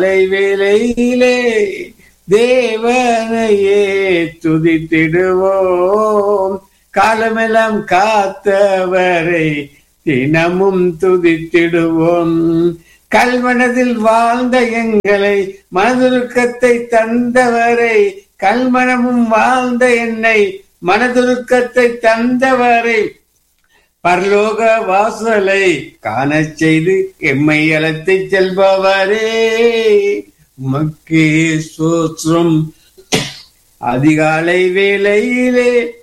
வேலையிலே தேவனையே துதித்திடுவோம் காலமெல்லாம் காத்தவரை தினமும் துதித்திடுவோம் கல்மனதில் வாழ்ந்த எங்களை மனதுருக்கத்தை தந்தவரை கல்மனமும் வாழ்ந்த என்னை மனதுருக்கத்தை தந்தவரை பரலோக வாசலை காணச் செய்து எம்மை அழைத்து செல்பவரே உமக்கே சோற்றம் அதிகாலை வேளையிலே